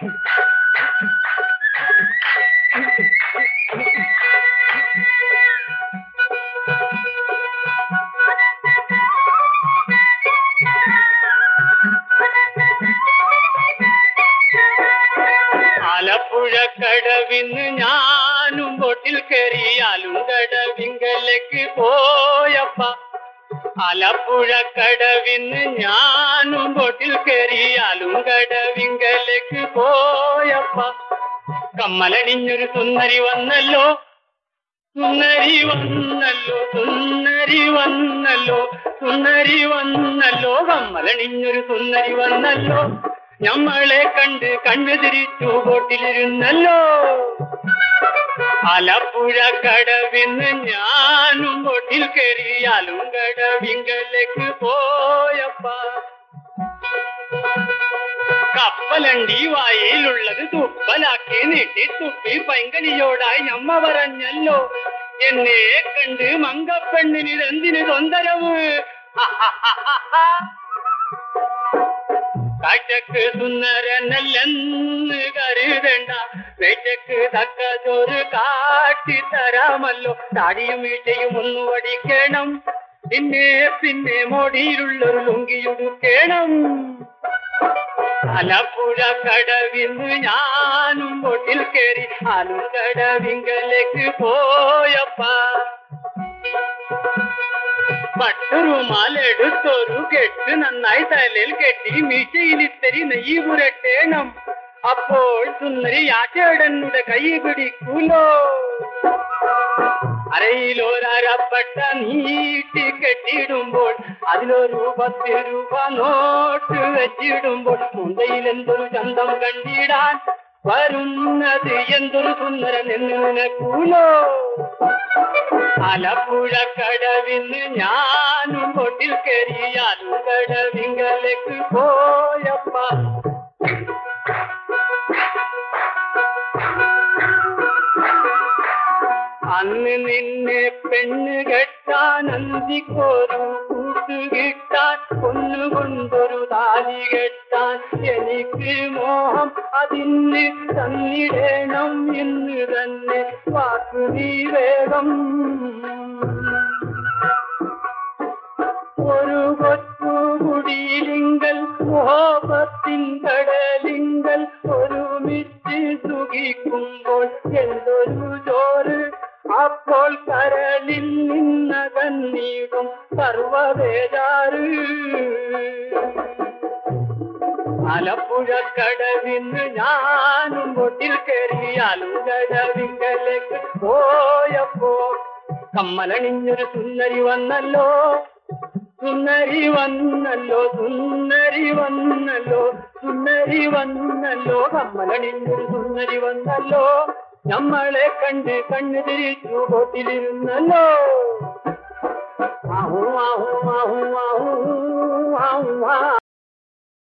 ആലപ്പുഴ കടവിന്ന് ഞാനും ബോട്ടിൽ കയറിയാലും കടവിങ്കലേക്ക് പോയപ്പ ആലപ്പുഴ കടവിന്ന് ഞാനും ബോട്ടിൽ കയറിയാലും കടവിങ്കലേക്ക് പോയപ്പ കമ്മലണിഞ്ഞൊരു സുന്ദരി വന്നല്ലോ സുന്ദരി വന്നല്ലോ സുന്ദരി വന്നല്ലോ സുന്ദരി വന്നല്ലോ കമ്മലണിഞ്ഞൊരു സുന്ദരി വന്നല്ലോ ഞമ്മളെ കണ്ട് കണ്ണു തിരിച്ചു ബോട്ടിലിരുന്നല്ലോ ആലപ്പുഴ കടവിന്ന് ഞാനും ബോട്ടിൽ കയറിയാലും കടവിങ്കലേക്ക് പോയപ്പ കപ്പലണ്ടി വായിലുള്ളത് തുപ്പലാക്കി നീട്ടി തുപ്പി പൈങ്കനിയോടായി ഞമ്മ പറഞ്ഞല്ലോ എന്നെ കണ്ട് മങ്കപ്പെണ്ണിന് എന്തിന് തൊന്തരവ് കാഴ്ചക്ക് സുന്ദരനല്ലെന്ന് കരുതണ്ട വേറ്റക്ക് തക്ക ചോറ് കാട്ടി തരാമല്ലോ താടിയും വീട്ടയും ഒന്ന് വടിക്കണം പിന്നെ പിന്നെ മോടിയിലുള്ളൊരു ലുങ്കിയുടുക്കണം ആലപ്പുഴ കടവിന്ന് ഞാനും ബോട്ടിൽ കയറി ആലും കടവിങ്കലേക്ക് പോയപ്പ പട്ടുറുമാലെടുത്തൊരു കെട്ട് നന്നായി തലയിൽ കെട്ടി മീശയിൽ ഇത്തിരി നെയ്യ് പുരട്ടേണം അപ്പോൾ സുന്ദരി ആചേടനുടെ കൈ പിടിക്കൂലോ അരയിലൊരപ്പട്ട നീട്ടി കെട്ടിയിടുമ്പോൾ അതിലൊരു പത്ത് രൂപ നോട്ട് വെച്ചിടുമ്പോൾ മുന്തയിൽ എന്തൊരു ചന്തം കണ്ടിടാൻ വരുന്നത് എന്തൊരു സുന്ദരൻ എന്ന് നിനക്കൂലോ ആലപ്പുഴ കടവിന്ന് ഞാനും ബോട്ടിൽ കയറിയാലും കടവിങ്കലേക്ക് പോയപ്പ അന്ന് നിന്നെ പെണ്ണ് കെട്ടാൻ അന്തിക്കൊരു കൂട്ട് കിട്ടാൻ കൊന്നുകൊണ്ടൊരു താലി കെട്ടാൻ എനിക്ക് മോഹം അതിന് തന്നിടണം എന്ന് തന്നെ വാക്കു നീ വേഗം ഒരു കൊച്ചു കുടിയിലിങ്കൽ മോഹത്തിൻ കടലിങ്കൽ ഒരുമിച്ച് സുഖിക്കുമ്പോൾ എന്തൊരു ചോറ് അപ്പോൾ കരളിൽ നിന്നകന്നീടും സർവവേദാറ് ആലപ്പുഴ കടവിന്ന് ഞാനും ബോട്ടിൽ കയറിയാലും കടവിങ്കലേക്ക് പോയപ്പോ കമ്മലണിഞ്ഞൊരു സുന്ദരി വന്നല്ലോ സുന്ദരി വന്നല്ലോ സുന്ദരി വന്നല്ലോ സുന്ദരി വന്നല്ലോ കമ്മലണിഞ്ഞൊരു സുന്ദരി വന്നല്ലോ നമ്മളെ കണ്ട് കണ്ണു തിരിച്ചു ബോട്ടിലിരുന്നല്ലോ ആഹു ആഹു ആഹു ആഹു ആഹു ആ